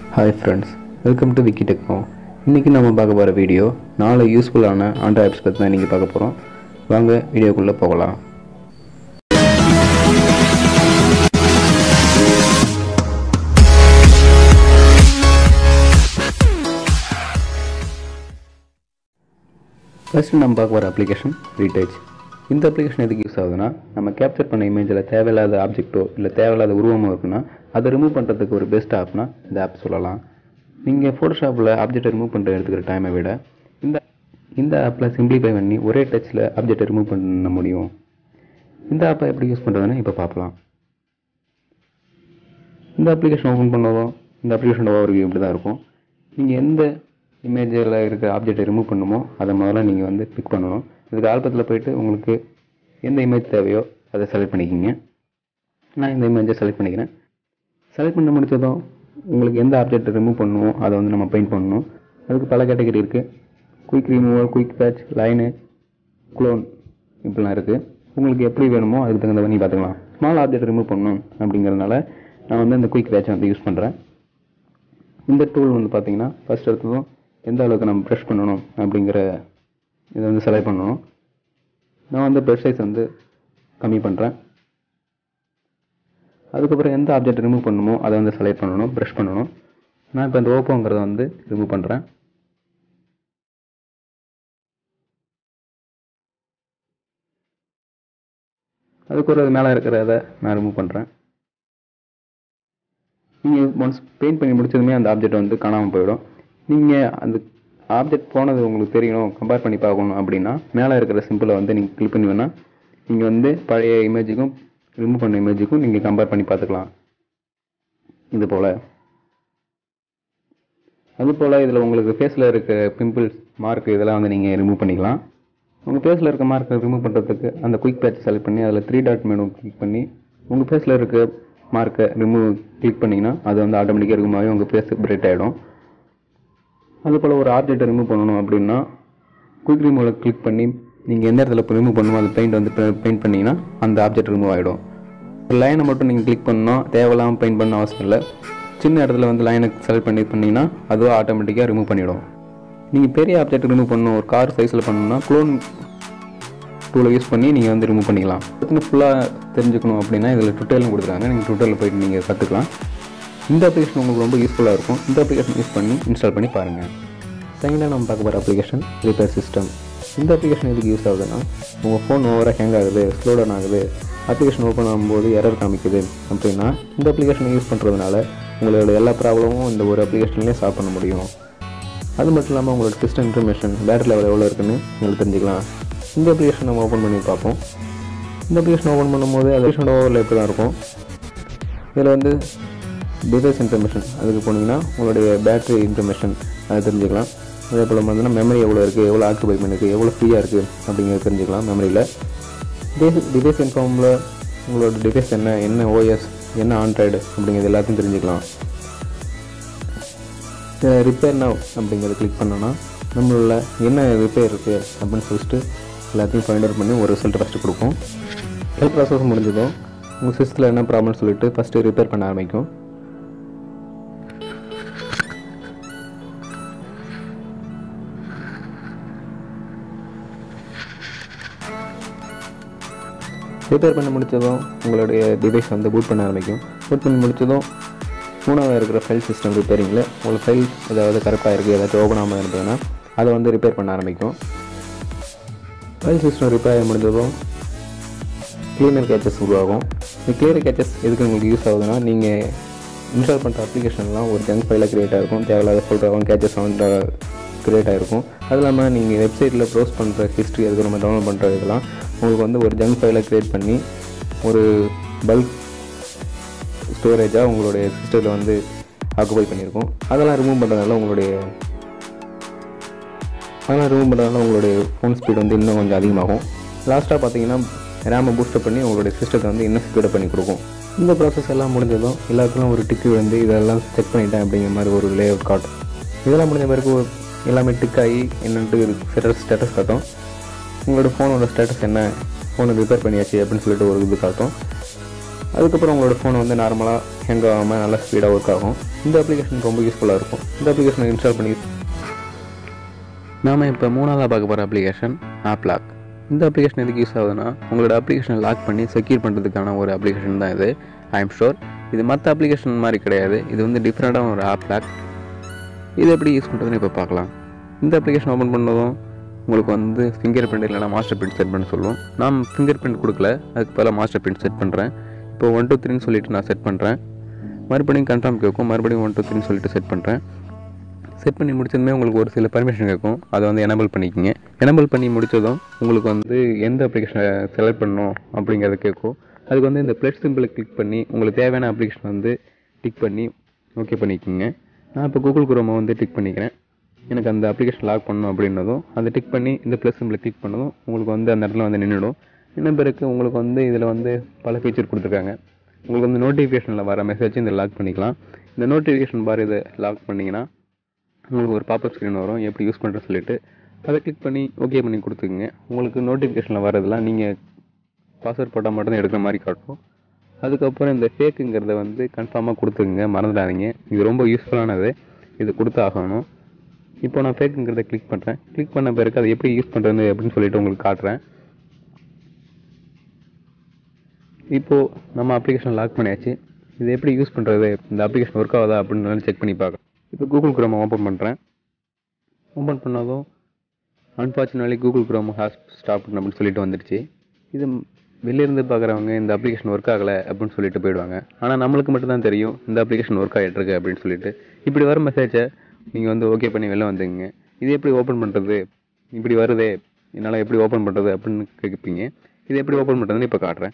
hi friends welcome to Vicky techno இன்றைக்கி நம்ம பார்க்க போகிற வீடியோ நாலு யூஸ்ஃபுல்லான ஆண்ட்ராய்ட் ஆப்ஸ் பற்றி தான் நீங்கள் பார்க்க போகிறோம் வாங்க வீடியோக்குள்ளே போகலாம் ஃபஸ்ட்டு நம்ம பார்க்க போகிற அப்ளிகேஷன் ரீடேஜ் இந்த அப்ளிகேஷன் எதுக்கு யூஸ் ஆகுதுன்னா நம்ம கேப்சர் பண்ண இமேஜில் தேவையில்லாத ஆப்ஜெக்ட்டோ இல்லை தேவையில்லாத உருவமோ இருக்குன்னா அதை ரிமூவ் பண்ணுறதுக்கு ஒரு பெஸ்ட் ஆப்னா இந்த ஆப் சொல்லலாம் நீங்கள் ஃபோட்டோஷாப்பில் ஆப்ஜெக்டை ரிமூவ் பண்ணுற எடுத்துக்கிற டைமை விட இந்த இந்த ஆப்பில் சிம்பிளிஃபை பண்ணி ஒரே டச்சில் ஆப்ஜெக்டை ரிமூவ் பண்ண முடியும் இந்த ஆப்பை எப்படி யூஸ் பண்ணுறதுன்னு இப்போ பார்க்கலாம் இந்த அப்ளிகேஷன் ஓப்பன் பண்ணதும் இந்த அப்ளிகேஷன் ஓவர்வியூ இப்படி தான் இருக்கும் நீங்கள் எந்த இமேஜில் இருக்கிற ஆப்ஜெக்டை ரிமூவ் பண்ணுமோ அதை முதல்ல நீங்கள் வந்து பிக் பண்ணணும் இதுக்கு ஆல்பத்தில் போயிட்டு உங்களுக்கு எந்த இமேஜ் தேவையோ அதை செலக்ட் பண்ணிக்கிங்க நான் இந்த இமேஜை செலக்ட் பண்ணிக்கிறேன் செலக்ட் பண்ண முடிச்சதும் உங்களுக்கு எந்த ஆப்ஜெக்ட் ரிமூவ் பண்ணுமோ அதை வந்து நம்ம பெயிண்ட் பண்ணணும் அதுக்கு பல கேட்டகரி இருக்குது quick removal quick patch line clone இப்படிலாம் இருக்குது உங்களுக்கு எப்படி வேணுமோ அதுக்கு தகுந்த பண்ணி பார்த்துக்கலாம் ஸ்மால் ஆப்ஜெக்ட் ரிமூவ் பண்ணணும் அப்படிங்கிறதுனால நான் வந்து இந்த குயிக் பேட்சை வந்து யூஸ் பண்ணுறேன் இந்த டூல் வந்து பார்த்தீங்கன்னா ஃபஸ்ட் எடுத்ததும் எந்த அளவுக்கு நம்ம ப்ரெஷ் பண்ணணும் அப்படிங்கிற இதை வந்து செலக்ட் பண்ணணும் நான் வந்து ப்ரெஷ் சைஸ் வந்து கம்மி பண்ணுறேன் அதுக்கப்புறம் எந்த ஆப்ஜெக்ட் ரிமூவ் பண்ணணுமோ அதை வந்து செலக்ட் பண்ணணும் ப்ரெஷ் பண்ணணும் நான் இப்போ இந்த ஓப்போங்கிறத வந்து ரிமூவ் பண்ணுறேன் அதுக்கு ஒரு மேலே இருக்கிறத நான் ரிமூவ் பண்ணுறேன் நீங்கள் ஒன்ஸ் பெயிண்ட் பண்ணி முடிச்சதுமே அந்த ஆப்ஜெக்ட் வந்து காணாமல் போயிடும் நீங்கள் அந்த ஆப்ஜெக்ட் போனது உங்களுக்கு தெரியணும் கம்பேர் பண்ணி பார்க்கணும் அப்படின்னா மேலே இருக்கிற சிம்பிளை வந்து நீங்கள் கிளிக் பண்ணி வேணால் நீங்கள் வந்து பழைய இமேஜுக்கும் ரிமூவ் பண்ண இமேஜுக்கும் நீங்கள் கம்பேர் பண்ணி பார்த்துக்கலாம் இது போல் அதுபோல் இதில் உங்களுக்கு ஃபேஸில் இருக்க பிம்பிள்ஸ் மார்க் இதெல்லாம் வந்து நீங்கள் ரிமூவ் பண்ணிக்கலாம் உங்கள் ஃபேஸில் இருக்க மார்க்கை ரிமூவ் பண்ணுறதுக்கு அந்த குயிக் பேட்ச் செலக்ட் பண்ணி அதில் த்ரீ டாட் மெனு கிளிக் பண்ணி உங்கள் ஃபேஸில் இருக்க மார்க்கை ரிமூவ் கிளிக் பண்ணிங்கன்னா அது வந்து ஆட்டோமேட்டிக்காக இருக்குமாவே உங்கள் ஃபேஸ் பிரைட் ஆகிடும் அதுபோல் ஒரு ஆப்ஜெக்டை ரிமூவ் பண்ணணும் அப்படின்னா குயிக் ரிமூவில் கிளிக் பண்ணி நீங்கள் எந்த இடத்துல ரிமூவ் பண்ணணுமோ அந்த பெயிண்ட் வந்து பெயிண்ட் பண்ணிங்கன்னா அந்த ஆப்ஜெக்ட் ரிமூவ் ஆகிடும் லைனை மட்டும் நீங்கள் கிளிக் பண்ணணும் தேவையில்லாமல் பெயிண்ட் பண்ண அவசியம் இல்லை சின்ன இடத்துல வந்து லைனை செலக்ட் பண்ணி பண்ணிங்கன்னா அதுவும் ஆட்டோமேட்டிக்காக ரிமூவ் பண்ணிவிடும் நீங்கள் பெரிய ஆப்ஜெக்ட் ரிமூவ் பண்ணணும் ஒரு கார் சைஸில் பண்ணணும்னா க்ளோன் டூலை யூஸ் பண்ணி நீங்கள் வந்து ரிமூவ் பண்ணிக்கலாம் பற்றி ஃபுல்லாக தெரிஞ்சுக்கணும் அப்படின்னா இதில் ட்விட்டர்னு கொடுத்துருக்காங்க நீங்கள் ட்விட்டரில் போயிட்டு நீங்கள் கற்றுக்கலாம் இந்த அப்ளிகேஷன் உங்களுக்கு ரொம்ப யூஸ்ஃபுல்லாக இருக்கும் இந்த அப்ளிகேஷன் யூஸ் பண்ணி இன்ஸ்டால் பண்ணி பாருங்கள் செகண்டாக நம்ம பார்க்க போகிற அப்ளிகேஷன் ரிப்பேர் சிஸ்டம் இந்த அப்ளிகேஷன் எதுக்கு யூஸ் ஆகுதுன்னா உங்கள் ஃபோன் ஓவராக ஹேங் ஆகுது ஸ்லோ டவுன் ஆகுது அப்ளிகேஷன் ஓப்பன் ஆகும்போது எரர் காமிக்குது அப்படின்னா இந்த அப்ளிகேஷனை யூஸ் பண்ணுறதுனால உங்களோட எல்லா ப்ராப்ளமும் இந்த ஒரு அப்ளிகேஷன்லேயே சால்வ் பண்ண முடியும் அது மட்டும் இல்லாமல் உங்களோட சிஸ்டம் இன்ஃபர்மேஷன் பேட்டரி லெவல் எவ்வளோ இருக்குன்னு உங்களுக்கு தெரிஞ்சுக்கலாம் இந்த அப்ளிகேஷன் நம்ம ஓப்பன் பண்ணி பார்ப்போம் இந்த அப்ளிகேஷன் ஓப்பன் பண்ணும்போது அப்ளிகேஷனோட ஓவரில் எப்படி தான் இருக்கும் இதில் வந்து டிவைஸ் இன்ஃபர்மேஷன் அதுக்கு போனீங்கன்னா உங்களுடைய பேட்டரி இன்ஃபர்மேஷன் அதை தெரிஞ்சுக்கலாம் அதே போல் பார்த்தீங்கன்னா மெமரி எவ்வளோ இருக்குது எவ்வளோ ஆக்டிஃபை பண்ணிருக்கு எவ்வளோ ஃப்ரீயாக இருக்குது அப்படிங்கிறத தெரிஞ்சுக்கலாம் மெமரியில் டிவைஸ் டிவைஸ் இன்ஃபார்மில் உங்களோட டிவைஸ் என்ன என்ன ஓஎஸ் என்ன ஆண்ட்ராய்டு அப்படிங்கிறது எல்லாத்தையும் தெரிஞ்சுக்கலாம் ரிப்பேர் நவ் அப்படிங்கிறத கிளிக் பண்ணோன்னா நம்மள என்ன ரிப்பேர் இருக்குது அப்படின்னு சொல்லிட்டு எல்லாத்தையும் ஃபைண்ட் அவுட் பண்ணி ஒரு ரிசல்ட் ஃபஸ்ட்டு கொடுக்கும் ஹெல்ப் ப்ராசஸ் முடிஞ்சதும் உங்கள் சிஸ்டத்தில் என்ன ப்ராப்ளம் சொல்லிட்டு ஃபஸ்ட்டு ரிப்பேர் பண்ண ஆரம்பிக்கும் ரிப்பேர் பண்ண முடித்ததும் உங்களுடைய டிவைஸ் வந்து பூட் பண்ண ஆரம்பிக்கும் பூட் பண்ணி முடித்ததும் மூணாவது இருக்கிற ஃபைல் சிஸ்டம் ரிப்பேரிங்கில் உங்களுக்கு ஃபைல் ஏதாவது கரெக்டாக இருக்குது ஏதாச்சும் ஓப்பன் ஆகாமல் இருந்ததுன்னா அதை வந்து ரிப்பேர் பண்ண ஆரம்பிக்கும் ஃபைல் சிஸ்டம் ரிப்பேர் ஆகி முடிஞ்சதும் கிளீனர் கேச்சஸ் உருவாகும் இந்த கிளியர் கேச்சஸ் எதுக்கு உங்களுக்கு யூஸ் ஆகுதுன்னா நீங்கள் இன்ஸ்டால் பண்ணுற அப்ளிகேஷன்லாம் ஒரு ஜங்க் ஃபைலாக க்ரியேட் ஆகிருக்கும் தேவையில்லாத ஃபோட்டோவும் கேச்சஸ் வந்து க்ரியேட் ஆகிருக்கும் அது இல்லாமல் நீங்கள் வெப்சைட்டில் ப்ரௌஸ் பண்ணுற ஹிஸ்ட்ரி அதுக்கு நம்ம டவுன்லோட் பண்ணுற இதெல்லாம் உங்களுக்கு வந்து ஒரு ஜங்க் ஃபைலை க்ரியேட் பண்ணி ஒரு பல்க் ஸ்டோரேஜாக உங்களுடைய சிஸ்டத்தில் வந்து ஆக்குபை பண்ணியிருக்கோம் அதெல்லாம் ரிமூவ் பண்ணுறதுனால உங்களுடைய அதெல்லாம் ரிமூவ் பண்ணுறதுனால உங்களுடைய ஃபோன் ஸ்பீட் வந்து இன்னும் கொஞ்சம் அதிகமாகும் லாஸ்ட்டாக பார்த்தீங்கன்னா ரேமை பூஸ்டப் பண்ணி உங்களுடைய சிஸ்டத்தை வந்து இன்னும் ஸ்பீடப் பண்ணி கொடுக்கும் இந்த ப்ராசஸ் எல்லாம் முடிஞ்சதும் எல்லாத்துக்கும் ஒரு டிக்கு வந்து இதெல்லாம் செக் பண்ணிட்டேன் அப்படிங்கிற மாதிரி ஒரு லே அவுட் காட்டும் இதெல்லாம் முடிஞ்ச பிறகு எல்லாமே டிக் ஆகி என்னன்ட்டு ஸ்டேட்டஸ் ஸ்டேட்டஸ் காட்டும் உங்களோட ஃபோனோட ஸ்டேட்டஸ் என்ன ஃபோனை ரிப்பேர் பண்ணியாச்சு அப்படின்னு சொல்லிட்டு ஒரு இது காட்டும் அதுக்கப்புறம் உங்களோட ஃபோன் வந்து நார்மலாக ஹேங் ஆகாமல் நல்லா ஸ்பீடாக ஒர்க் ஆகும் இந்த அப்ளிகேஷன் ரொம்ப யூஸ்ஃபுல்லாக இருக்கும் இந்த அப்ளிகேஷனை இன்ஸ்டால் பண்ணி நாம் இப்போ மூணாவதாக பார்க்க போகிற அப்ளிகேஷன் ஆப் லாக் இந்த அப்ளிகேஷன் எதுக்கு யூஸ் ஆகுதுன்னா உங்களோட அப்ளிகேஷனை லாக் பண்ணி செக்யூர் பண்ணுறதுக்கான ஒரு அப்ளிகேஷன் தான் இது ஐ எம் ஷோர் இது மற்ற அப்ளிகேஷன் மாதிரி கிடையாது இது வந்து டிஃப்ரெண்ட்டான ஒரு ஆப் லாக் இது எப்படி யூஸ் பண்ணுறதுன்னு இப்போ பார்க்கலாம் இந்த அப்ளிகேஷன் ஓப்பன் பண்ணதும் உங்களுக்கு வந்து ஃபிங்கர் பிரிண்ட் இல்லைனா மாஸ்டர் பிரிண்ட் செட் பண்ண சொல்லும் நான் ஃபிங்கர் பிரிண்ட் கொடுக்கல அதுக்கு பதிலாக மாஸ்டர் பிரிண்ட் செட் பண்ணுறேன் இப்போ ஒன் டூ த்ரீன்னு சொல்லிட்டு நான் செட் பண்ணுறேன் மறுபடியும் கன்ஃபார்ம் கேட்கும் மறுபடியும் ஒன் டூ த்ரீன்னு சொல்லிட்டு செட் பண்ணுறேன் செட் பண்ணி முடிச்சதுமே உங்களுக்கு ஒரு சில பர்மிஷன் கேட்கும் அதை வந்து எனபிள் பண்ணிக்கோங்க எனபிள் பண்ணி முடித்ததும் உங்களுக்கு வந்து எந்த அப்ளிகேஷனை செலக்ட் பண்ணணும் அப்படிங்கிறத கேட்கும் அதுக்கு வந்து இந்த ப்ளஸ் சிம்பிளை கிளிக் பண்ணி உங்களுக்கு தேவையான அப்ளிகேஷன் வந்து டிக் பண்ணி ஓகே பண்ணிக்கோங்க நான் இப்போ கூகுள் குரோமை வந்து டிக் பண்ணிக்கிறேன் எனக்கு அந்த அப்ளிகேஷன் லாக் பண்ணணும் அப்படின்னதும் அதை டிக் பண்ணி இந்த ப்ளஸ் சிம்பிளை கிளிக் பண்ணதும் உங்களுக்கு வந்து அந்த இடத்துல வந்து நின்றுடும் இன்னும் பிறகு உங்களுக்கு வந்து இதில் வந்து பல ஃபீச்சர் கொடுத்துருக்காங்க உங்களுக்கு வந்து நோட்டிஃபிகேஷனில் வர மெசேஜ் இந்த லாக் பண்ணிக்கலாம் இந்த நோட்டிஃபிகேஷன் பார் இதை லாக் பண்ணிங்கன்னா உங்களுக்கு ஒரு பாப்அப் ஸ்க்ரீன் வரும் எப்படி யூஸ் பண்ணுறது சொல்லிட்டு அதை கிளிக் பண்ணி ஓகே பண்ணி கொடுத்துக்குங்க உங்களுக்கு நோட்டிஃபிகேஷனில் வரதெல்லாம் நீங்கள் பாஸ்வேர்ட் போட்டால் மட்டும்தான் எடுக்கிற மாதிரி காட்டும் அதுக்கப்புறம் இந்த ஃபேக்குங்கிறத வந்து கன்ஃபார்மாக கொடுத்துக்குங்க மறந்துடாதீங்க இது ரொம்ப யூஸ்ஃபுல்லானது இது கொடுத்து ஆகணும் இப்போ நான் ஃபேக்குங்கிறத கிளிக் பண்ணுறேன் கிளிக் பண்ண பிறகு அதை எப்படி யூஸ் பண்ணுறது அப்படின்னு சொல்லிட்டு உங்களுக்கு காட்டுறேன் இப்போது நம்ம அப்ளிகேஷன் லாக் பண்ணியாச்சு இது எப்படி யூஸ் பண்ணுறது இந்த அப்ளிகேஷன் ஒர்க் ஆகுதா அப்படின்னு செக் பண்ணி பார்க்கலாம் இப்போ கூகுள் குரோமை ஓப்பன் பண்ணுறேன் ஓப்பன் பண்ணதும் unfortunately Google Chrome has stop அப்படின்னு சொல்லிட்டு வந்துடுச்சு இது வெளியிருந்து பார்க்குறவங்க இந்த அப்ளிகேஷன் ஒர்க் ஆகலை அப்படின்னு சொல்லிட்டு போயிடுவாங்க ஆனால் நம்மளுக்கு மட்டும் தான் தெரியும் இந்த அப்ளிகேஷன் ஒர்க் ஆகிட்டு இருக்கு அப்படின்னு சொல்லிட்டு இப்படி வர மெசேஜை நீங்கள் வந்து ஓகே பண்ணி வெளில வந்துங்க இது எப்படி ஓப்பன் பண்ணுறது இப்படி வருதே என்னால் எப்படி ஓப்பன் பண்ணுறது அப்படின்னு கேட்பீங்க இது எப்படி ஓப்பன் பண்ணுறதுன்னு இப்போ காட்டுறேன்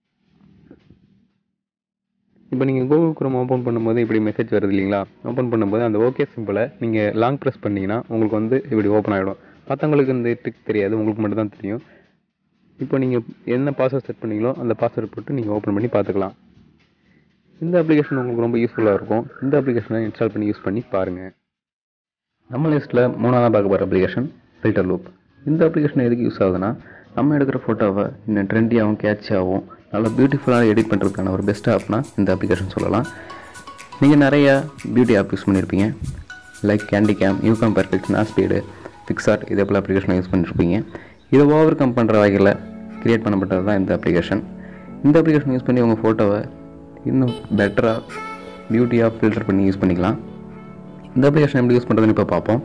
இப்போ நீங்கள் கூகுள் குரோம் ஓப்பன் பண்ணும்போது இப்படி மெசேஜ் வருது இல்லைங்களா ஓப்பன் பண்ணும்போது அந்த ஓகே சிம்பிளை நீங்கள் லாங் ப்ரெஸ் பண்ணிங்கன்னா உங்களுக்கு வந்து இப்படி ஓப்பன் ஆகிடும் மற்றவங்களுக்கு இந்த ட்ரிக் தெரியாது உங்களுக்கு மட்டும் தான் தெரியும் இப்போ நீங்கள் என்ன பாஸ்வேர்ட் செட் பண்ணீங்களோ அந்த பாஸ்வேர்ட் போட்டு நீங்கள் ஓப்பன் பண்ணி பார்த்துக்கலாம் இந்த அப்ளிகேஷன் உங்களுக்கு ரொம்ப யூஸ்ஃபுல்லாக இருக்கும் இந்த அப்ளிகேஷனை இன்ஸ்டால் பண்ணி யூஸ் பண்ணி பாருங்கள் நம்ம லிஸ்ட்டில் மூணாவது பார்க்க போகிற அப்ளிகேஷன் ஃபில்டர் லூப் இந்த அப்ளிகேஷன் எதுக்கு யூஸ் ஆகுதுன்னா நம்ம எடுக்கிற ஃபோட்டோவை இன்னும் ட்ரெண்டியாகவும் கேட்சியாகவும் நல்லா பியூட்டிஃபுல்லாக எடிட் பண்ணுறதுக்கான ஒரு பெஸ்ட் ஆப்னா இந்த அப்ளிகேஷன் சொல்லலாம் நீங்கள் நிறையா பியூட்டி ஆப் யூஸ் பண்ணியிருப்பீங்க like candy cam YouCam perfect நாஸ்பீடு பிக்சார்ட் இதே போல் அப்ளிகேஷன் யூஸ் பண்ணியிருப்பீங்க இதை ஓவர் கம் பண்ணுற வகையில் க்ரியேட் பண்ணப்பட்டது தான் இந்த அப்ளிகேஷன் இந்த அப்ளிகேஷன் யூஸ் பண்ணி உங்கள் ஃபோட்டோவை இன்னும் பெட்டராக பியூட்டியாக ஃபில்டர் பண்ணி யூஸ் பண்ணிக்கலாம் இந்த அப்ளிகேஷன் எப்படி யூஸ் பண்ணுறதுன்னு இப்போ பார்ப்போம்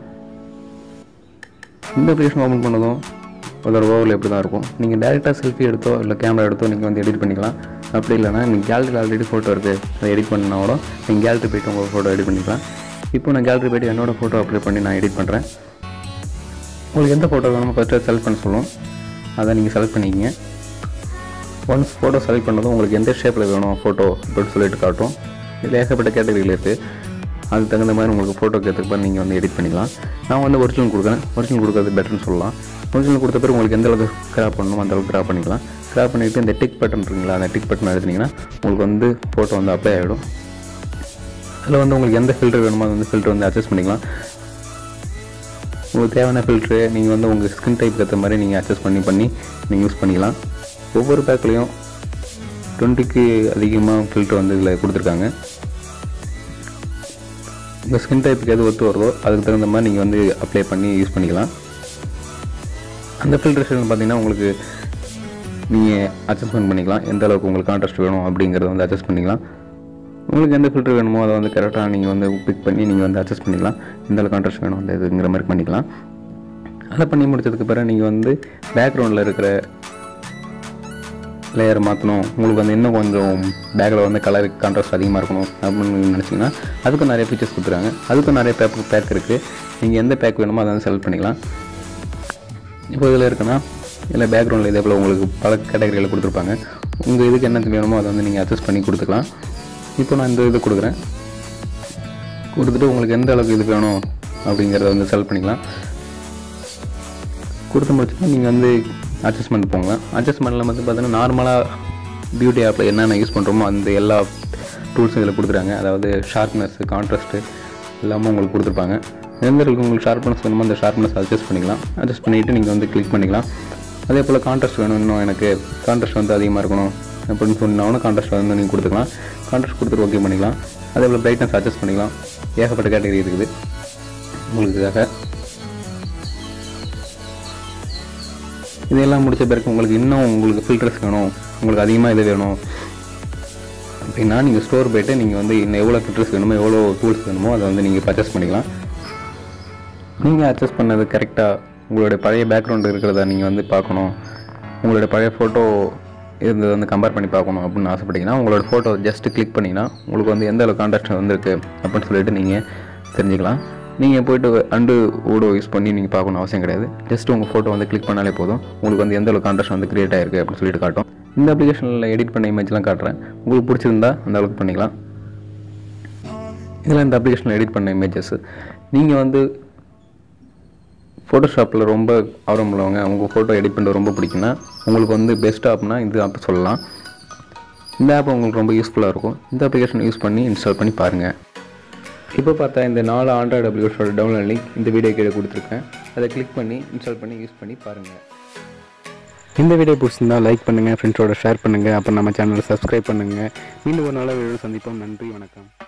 இந்த அப்ளிகேஷன் ஓப்பன் பண்ணதும் அதோட ஓவரில் எப்படி தான் இருக்கும் நீங்கள் டேரெக்டாக செல்ஃபி எடுத்தோ இல்லை கேமரா எடுத்தோ நீங்கள் வந்து எடிட் பண்ணிக்கலாம் அப்படி இல்லைனா நீங்கள் கேலரியில் ஆல்ரெடி ஃபோட்டோ இருக்குது அதை எடிட் பண்ணா கூட நீங்கள் கேலரி போய்ட்டு உங்கள் ஃபோட்டோ எடிட் பண்ணிக்கலாம் இப்போ நான் கேலரி போய்ட்டு என்னோட ஃபோட்டோ அப்ளை பண்ணி நான் எடிட் பண்ணுறேன் உங்களுக்கு எந்த ஃபோட்டோ வேணுமோ ஃபஸ்ட்டு செலக்ட் பண்ண சொல்லும் அதை நீங்கள் செலக்ட் பண்ணிக்கிங்க ஒன்ஸ் ஃபோட்டோ செலக்ட் பண்ணதும் உங்களுக்கு எந்த ஷேப்பில் வேணும் ஃபோட்டோ அப்படின்னு சொல்லிட்டு காட்டும் இதில் ஏகப்பட்ட கேட்டகரியில் இருக்குது அதுக்கு தகுந்த மாதிரி உங்களுக்கு ஃபோட்டோக்கு ஏற்றுக்க மாதிரி நீங்கள் வந்து எடிட் பண்ணிக்கலாம் நான் வந்து ஒரிஜினல் கொடுக்குறேன் ஒரிஜினல் கொடுக்கறது பெட்டர்னு சொல்லலாம் ஒரிஜினல் கொடுத்த பிறகு உங்களுக்கு எந்த அளவுக்கு கிராப் பண்ணணுமோ அந்த அளவுக்கு கிராப் பண்ணிக்கலாம் கிராப் பண்ணிவிட்டு இந்த டிக் பட்டன் இருக்குங்களா அந்த டிக் பட்டன் எடுத்தீங்கன்னா உங்களுக்கு வந்து ஃபோட்டோ வந்து அப்ளை ஆகிடும் அதில் வந்து உங்களுக்கு எந்த ஃபில்டர் வேணுமோ அது வந்து ஃபில்டர் வந்து அட்ஜஸ்ட் பண்ணிக்கலாம் உங்களுக்கு தேவையான ஃபில்ட்ரு நீங்கள் வந்து உங்கள் ஸ்கின் டைப் ஏற்ற மாதிரி நீங்கள் அட்ஜஸ்ட் பண்ணி பண்ணி நீங்கள் யூஸ் பண்ணிக்கலாம் ஒவ்வொரு பேக்லேயும் டுவெண்ட்டிக்கு அதிகமாக ஃபில்ட்ரு வந்து இதில் கொடுத்துருக்காங்க உங்கள் ஸ்கின் டைப்புக்கு எது ஒத்து வருதோ அதுக்கு தகுந்த மாதிரி நீங்கள் வந்து அப்ளை பண்ணி யூஸ் பண்ணிக்கலாம் அந்த ஃபில்ட்ரேஷன் பார்த்தீங்கன்னா உங்களுக்கு நீங்கள் அட்ஜஸ்ட்மெண்ட் பண்ணிக்கலாம் எந்த அளவுக்கு உங்களுக்கு கான்ட்ராஸ்ட் வேணும் அப்படிங்கிறத வந்து அட்ஜஸ்ட் பண்ணிக்கலாம் உங்களுக்கு எந்த ஃபில்டர் வேணுமோ அதை வந்து கரெக்டாக நீங்கள் வந்து பிக் பண்ணி நீங்கள் வந்து அட்ஜஸ்ட் பண்ணிக்கலாம் எந்த அளவுக்கு கான்ட்ராஸ்ட் வேணும் அந்த இதுங்கிற மாதிரி பண்ணிக்கலாம் அதை பண்ணி முடிச்சதுக்கு பிறகு நீங்கள் வந்து பேக்ரவுண்டில் இருக்கிற லேயர் மாற்றணும் உங்களுக்கு வந்து இன்னும் கொஞ்சம் பேக்கில் வந்து கலர் கான்ட்ராஸ்ட் அதிகமாக இருக்கணும் அப்படின்னு நினச்சிங்கன்னா அதுக்கும் நிறைய ஃபீச்சர்ஸ் கொடுத்துருக்காங்க அதுக்கும் நிறைய பேக் பேக் இருக்குது நீங்கள் எந்த பேக் வேணுமோ அதை வந்து செலக்ட் பண்ணிக்கலாம் இப்போ இதில் இருக்குன்னா இல்லை பேக்ரவுண்டில் இதே போல் உங்களுக்கு பல கேட்டகரியில் கொடுத்துருப்பாங்க உங்கள் இதுக்கு என்ன வேணுமோ அதை வந்து நீங்கள் அட்ஜஸ்ட் பண்ணி கொடுத்துக்கலாம் இப்போ நான் இந்த இது கொடுக்குறேன் கொடுத்துட்டு உங்களுக்கு எந்த அளவுக்கு இது வேணும் அப்படிங்கிறத வந்து செலக்ட் பண்ணிக்கலாம் கொடுத்து முடிச்சுன்னா நீங்கள் வந்து அட்ஜஸ்ட்மெண்ட் போங்க அட்ஜஸ்ட்மெண்ட்டில் வந்து பார்த்தீங்கன்னா நார்மலாக பியூட்டி ஆப்பில் என்னென்ன யூஸ் பண்ணுறோமோ அந்த எல்லா டூல்ஸும் இதில் கொடுத்துருக்காங்க அதாவது ஷார்ப்னஸ் கான்ட்ராஸ்ட்டு எல்லாமே உங்களுக்கு கொடுத்துருப்பாங்க எந்த அளவுக்கு உங்களுக்கு ஷார்ப்னஸ் வேணுமோ அந்த ஷார்ப்னஸ் அட்ஜஸ்ட் பண்ணிக்கலாம் அட்ஜஸ்ட் பண்ணிவிட்டு நீங்கள் வந்து கிளிக் பண்ணிக்கலாம் அதே போல் கான்ட்ராஸ்ட் வேணும் இன்னும் எனக்கு கான்ட்ராஸ்ட் வந்து அதிகமாக இருக்கணும் அப்படின்னு சொன்னாலும் கான்ட்ராஸ்ட் வந்து நீங்கள் கொடுத்துக்கலாம் கான்ட்ராஸ்ட் கொடுத்துட்டு ஓகே பண்ணிக்கலாம் அதே போல் பிரைட்னஸ் அட்ஜஸ்ட் பண்ணிக்கலாம் ஏகப்பட்ட கேட்டகரி இருக்குது உங்களுக்காக இதெல்லாம் முடிச்ச பிறகு உங்களுக்கு இன்னும் உங்களுக்கு ஃபில்டர்ஸ் வேணும் உங்களுக்கு அதிகமாக இது வேணும் அப்படின்னா நீங்கள் ஸ்டோர் போயிட்டு நீங்கள் வந்து இன்னும் எவ்வளோ ஃபில்டர்ஸ் வேணுமோ எவ்வளோ டூல்ஸ் வேணுமோ அதை வந்து நீங்கள் பர்ச்சேஸ் பண்ணிக்கலாம் நீங்கள் அட்ஜஸ்ட் பண்ணது கரெக்டாக உங்களுடைய பழைய பேக்ரவுண்ட் இருக்கிறத நீங்கள் வந்து பார்க்கணும் உங்களுடைய பழைய ஃபோட்டோ இருந்தது வந்து கம்பேர் பண்ணி பார்க்கணும் அப்படின்னு ஆசைப்பட்டீங்கன்னா உங்களோட ஃபோட்டோ ஜஸ்ட் கிளிக் பண்ணிங்கன்னா உங்களுக்கு வந்து எந்த அளவு கான்ட்ராக்ட் வந்திருக்கு அப்படின்னு சொல்லிட்டு நீங்கள் தெரிஞ்சுக்கலாம் நீங்கள் போயிட்டு அண்டு ஓடோ யூஸ் பண்ணி நீங்கள் பார்க்கணும் அவசியம் கிடையாது ஜஸ்ட் உங்கள் ஃபோட்டோ வந்து கிளிக் பண்ணாலே போதும் உங்களுக்கு வந்து எந்த அளவு கான்ட்ராக்ட் வந்து கிரியேட் ஆயிருக்கு அப்படின்னு சொல்லிட்டு காட்டும் இந்த அப்ளிகேஷனில் எடிட் பண்ண இமேஜ்லாம் காட்டுறேன் உங்களுக்கு பிடிச்சிருந்தா அந்த அளவுக்கு பண்ணிக்கலாம் இதெல்லாம் இந்த அப்ளிகேஷனில் எடிட் பண்ண இமேஜஸ் நீங்கள் வந்து ஃபோட்டோஷாப்பில் ரொம்ப ஆர்வம் உள்ளவங்க உங்கள் ஃபோட்டோ எடிட் பண்ண ரொம்ப பிடிக்குன்னா உங்களுக்கு வந்து பெஸ்ட் ஆப்னா இந்த ஆப் சொல்லலாம் இந்த ஆப் உங்களுக்கு ரொம்ப யூஸ்ஃபுல்லாக இருக்கும் இந்த அப்ளிகேஷன் யூஸ் பண்ணி இன்ஸ்டால் பண்ணி பாருங்கள் இப்போ பார்த்தா இந்த நாலு ஆண்ட்ராய்டு அப்ளிகேஷனோட டவுன்லோட் லிங்க் இந்த வீடியோ கீழே கொடுத்துருக்கேன் அதை கிளிக் பண்ணி இன்ஸ்டால் பண்ணி யூஸ் பண்ணி பாருங்கள் இந்த வீடியோ பிடிச்சிருந்தா லைக் பண்ணுங்கள் ஃப்ரெண்ட்ஸோட ஷேர் பண்ணுங்கள் அப்புறம் நம்ம சேனலை சப்ஸ்கிரைப் பண்ணுங்கள் மீண்டும் ஒரு நாள் வீடியோ சந்திப்போம் நன்றி வணக்கம்